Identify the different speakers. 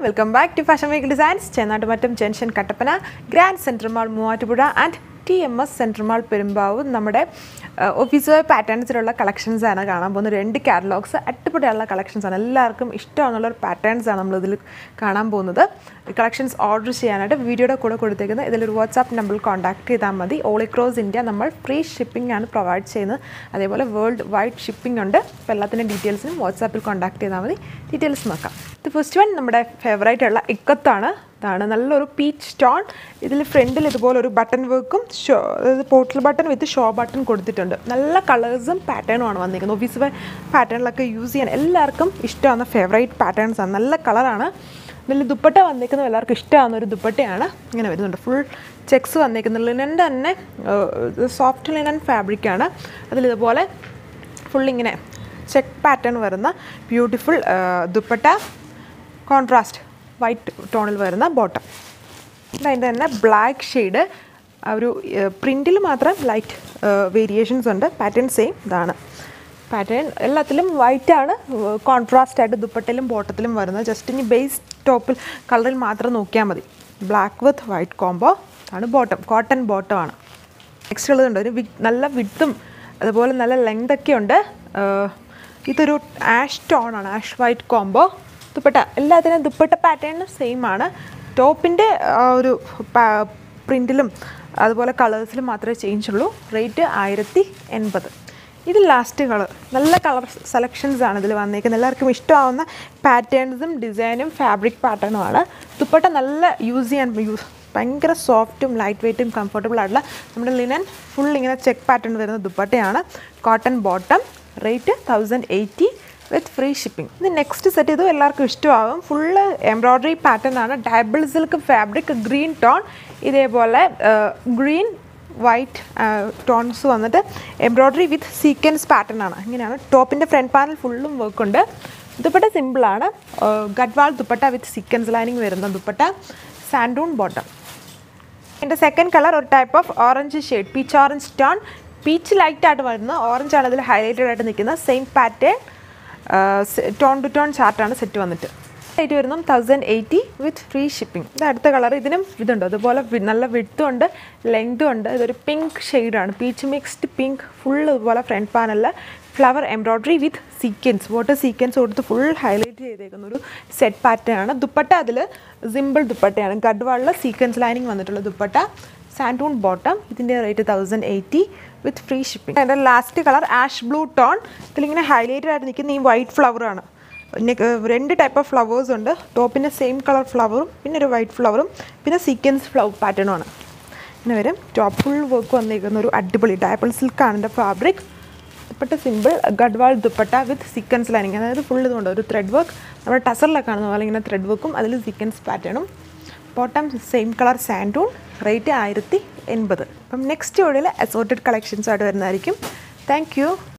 Speaker 1: welcome back to Fashion Week Designs Chennattumattam junction Kattappana Grand Central Mall Muvattupuzha and T M S Central Mall Perumbavoor നമ്മുടെ office wear പാറ്റേൺസിലുള്ള collections ആണ് കാണാൻ പോകുന്നത് രണ്ട് catalogues അടിപൊളിയുള്ള collections ആണ് എല്ലാവർക്കും ഇഷ്ടമാണെന്നുള്ള ഒരു പാറ്റേൺസ് ആണ് നമ്മളിതിൽ കാണാൻ പോകുന്നത് കളക്ഷൻസ് ഓർഡർ ചെയ്യാനായിട്ട് വീഡിയോയുടെ കൂടെ കൊടുത്തേക്കുന്നത് ഇതിലൊരു വാട്സാപ്പ് നമ്പറിൽ കോൺടാക്ട് ചെയ്താൽ മതി ഓൾ അക്രോസ് ഇന്ത്യ നമ്മൾ ഫ്രീ ഷിപ്പിംഗ് ആണ് പ്രൊവൈഡ് ചെയ്യുന്നത് അതേപോലെ വേൾഡ് വൈഡ് ഷിപ്പിംഗ് ഉണ്ട് അപ്പോൾ എല്ലാത്തിൻ്റെ ഡീറ്റെയിൽസിനും വാട്സാപ്പിൽ കോൺടാക്ട് ചെയ്താൽ മതി ഡീറ്റെയിൽസ് നോക്കാം ഇത് ഫസ്റ്റ് വൺ നമ്മുടെ ഫേവറേറ്റ് ഉള്ള ഇക്കത്താണ് ഇതാണ് നല്ലൊരു പീച്ച് സ്റ്റോൺ ഇതിൽ ഫ്രണ്ടിൽ ഇതുപോലെ ഒരു ബട്ടൺ വർക്കും ഷോ അതായത് portal button with show button കൊടുത്തിട്ടുണ്ട് നല്ല കളേഴ്സും പാറ്റേണും ആണ് വന്നിരിക്കുന്നത് ഓഫീസ് വെയർ പാറ്റേണിലൊക്കെ യൂസ് ചെയ്യാൻ എല്ലാവർക്കും ഇഷ്ടമാകുന്ന ഫേവറേറ്റ് പാറ്റേൺസ് ആണ് നല്ല കളറാണ് ഇതിൽ ദുപ്പട്ട വന്നിരിക്കുന്നത് എല്ലാവർക്കും ഇഷ്ടമാകുന്ന ഒരു ദുപ്പട്ടയാണ് ഇങ്ങനെ വരുന്നുണ്ട് ഫുൾ ചെക്സ് വന്നിരിക്കുന്നത് ലിനൻ്റെ തന്നെ സോഫ്റ്റ് ലിനൻ ഫാബ്രിക്കാണ് അതിലിതുപോലെ ഫുൾ ഇങ്ങനെ ചെക്ക് പാറ്റേൺ വരുന്ന ബ്യൂട്ടിഫുൾ ദുപ്പട്ട കോൺട്രാസ്റ്റ് വൈറ്റ് ടോണിൽ വരുന്ന ബോട്ടം അതിൻ്റെ തന്നെ ബ്ലാക്ക് ഷെയ്ഡ് ഒരു പ്രിൻറ്റിൽ മാത്രം ലൈറ്റ് വേരിയേഷൻസ് ഉണ്ട് പാറ്റേൺ സെയിം ഇതാണ് പാറ്റേൺ എല്ലാത്തിലും വൈറ്റ് ആണ് കോൺട്രാസ്റ്റ് ആയിട്ട് ദുപ്പട്ടയിലും ബോട്ടത്തിലും വരുന്നത് ജസ്റ്റ് ഇനി ബേസ് ടോപ്പിൽ കളറിൽ മാത്രം നോക്കിയാൽ മതി ബ്ലാക്ക് വിത്ത് വൈറ്റ് കോംബോ ആണ് ബോട്ടം കോട്ടൺ ബോട്ടം ആണ് നെക്സ്റ്റ് ഉള്ളതുണ്ട് ഒരു വി നല്ല വിത്തും അതുപോലെ നല്ല ലെങ്ത് ഒക്കെ ഉണ്ട് ഇതൊരു ആഷ് ടോൺ ആണ് ആഷ് വൈറ്റ് കോംബോ ദുപ്പട്ട എല്ലാത്തിനും ദുപ്പട്ട പാറ്റേണും സെയിം ആണ് ടോപ്പിൻ്റെ ഒരു പ്രിൻറ്റിലും അതുപോലെ കളേഴ്സിലും മാത്രമേ ചേഞ്ച് ഉള്ളൂ റേറ്റ് ആയിരത്തി എൺപത് ഇത് ലാസ്റ്റ് കളർ നല്ല കളർ സെലക്ഷൻസ് ആണ് ഇതിൽ വന്നേക്കുന്നത് എല്ലാവർക്കും ഇഷ്ടമാവുന്ന പാറ്റേൺസും ഡിസൈനും ഫാബ്രിക് പാറ്റേണുമാണ് ദുപ്പട്ട നല്ല യൂസ് ചെയ്യാൻ യൂസ് ഭയങ്കര സോഫ്റ്റും ലൈറ്റ് വെയ്റ്റും കംഫർട്ടബിൾ ആയിട്ടുള്ള നമ്മുടെ ലിനൻ ഫുൾ ഇങ്ങനെ ചെക്ക് പാറ്റേൺ വരുന്ന ദുപ്പട്ടയാണ് cotton bottom rate thousand eighty with free shipping ഇത് നെക്സ്റ്റ് സെറ്റ് ചെയ്തു എല്ലാവർക്കും ഇഷ്ടമാകും ഫുള്ള് എംബ്രോയ്ഡറി പാറ്റേൺ ആണ് double silk fabric green tone ഇതേപോലെ ഗ്രീൻ വൈറ്റ് ടോൺസ് വന്നിട്ട് എംബ്രോയ്ഡറി വിത്ത് സീക്വൻസ് പാറ്റേൺ ആണ് ഇങ്ങനെയാണ് ടോപ്പിൻ്റെ ഫ്രണ്ട് പാനൽ ഫുള്ളും വർക്ക് ഉണ്ട് ദുപ്പട്ട സിമ്പിളാണ് Gadwal dupatta with sequence lining വരുന്ന ദുപ്പട്ട സാൻഡൂൺ ബോട്ടം എൻ്റെ സെക്കൻഡ് കളർ ഒരു type of orange shade peach orange tone peach light ആയിട്ട് വരുന്ന ഓറഞ്ച് ആണ് അതിൽ ഹൈലൈറ്റഡ് ആയിട്ട് നിൽക്കുന്ന same pattern tone to tone ചാർട്ടാണ് സെറ്റ് വന്നിട്ട് റേറ്റ് വരുന്നത് thousand eighty with free shipping ഇത് അടുത്ത കളർ ഇതിനും ഇതുണ്ട് അതുപോലെ നല്ല വിട്ടും ഉണ്ട് ലെങ്തും ഉണ്ട് ഇതൊരു പിങ്ക് ഷെയ്ഡാണ് പീച്ച് മിക്സ്ഡ് പിങ്ക് ഫുൾ ഇതുപോലെ ഫ്രണ്ട് പാനലിൽ flower embroidery with sequence water sequence കൊടുത്ത് ഫുൾ ഹൈലൈറ്റ് ചെയ്തേക്കുന്ന ഒരു സെറ്റ് പാറ്റേൺ ആണ് ദുപ്പട്ട അതിൽ സിമ്പിൾ ദുപ്പട്ടയാണ് ഗഡ്വാളിൽ സീക്വൻസ് ലൈനിങ് വന്നിട്ടുള്ള ദുപ്പട്ട സാൻഡൂൺ ബോട്ടം ഇതിൻ്റെ rate thousand eighty with free shipping അതിൻ്റെ last colour ash blue tone ഇതിലിങ്ങനെ ഹൈലൈറ്റഡ് ആയിട്ട് നിൽക്കുന്ന ഈ വൈറ്റ് ഫ്ലവറാണ് രണ്ട് ടൈപ്പ് ഓഫ് ഫ്ലവേഴ്സ് ഉണ്ട് ടോപ്പിൻ്റെ സെയിം കളർ ഫ്ലവറും പിന്നെ ഒരു വൈറ്റ് ഫ്ലവറും പിന്നെ സീക്വൻസ് ഫ്ലവർ പാറ്റേണുമാണ് പിന്നെ വരും ടോപ്പ് ഫുൾ വർക്ക് വന്നിരിക്കുന്ന ഒരു അടിപൊളി ഡയപ്പിൾ സിൽക്കാണ് എൻ്റെ fabric dupatta simple Gadwal dupatta with sequence lining അതായത് ഫുൾ ഇതുകൊണ്ട് ഒരു ത്രെഡ് വർക്ക് നമ്മുടെ ടസറിലൊക്കെ കാണുന്ന പോലെ ഇങ്ങനെ ത്രെഡ് വർക്കും അതിൽ സീക്വൻസ് പാറ്റേണും bottom same colour santoon rate ആയിരത്തി എൺപത് അപ്പം നെക്സ്റ്റ് വീഡിയോയിൽ അസോർട്ടഡ് കളക്ഷൻസുമായിട്ട് വരുന്നതായിരിക്കും താങ്ക് യു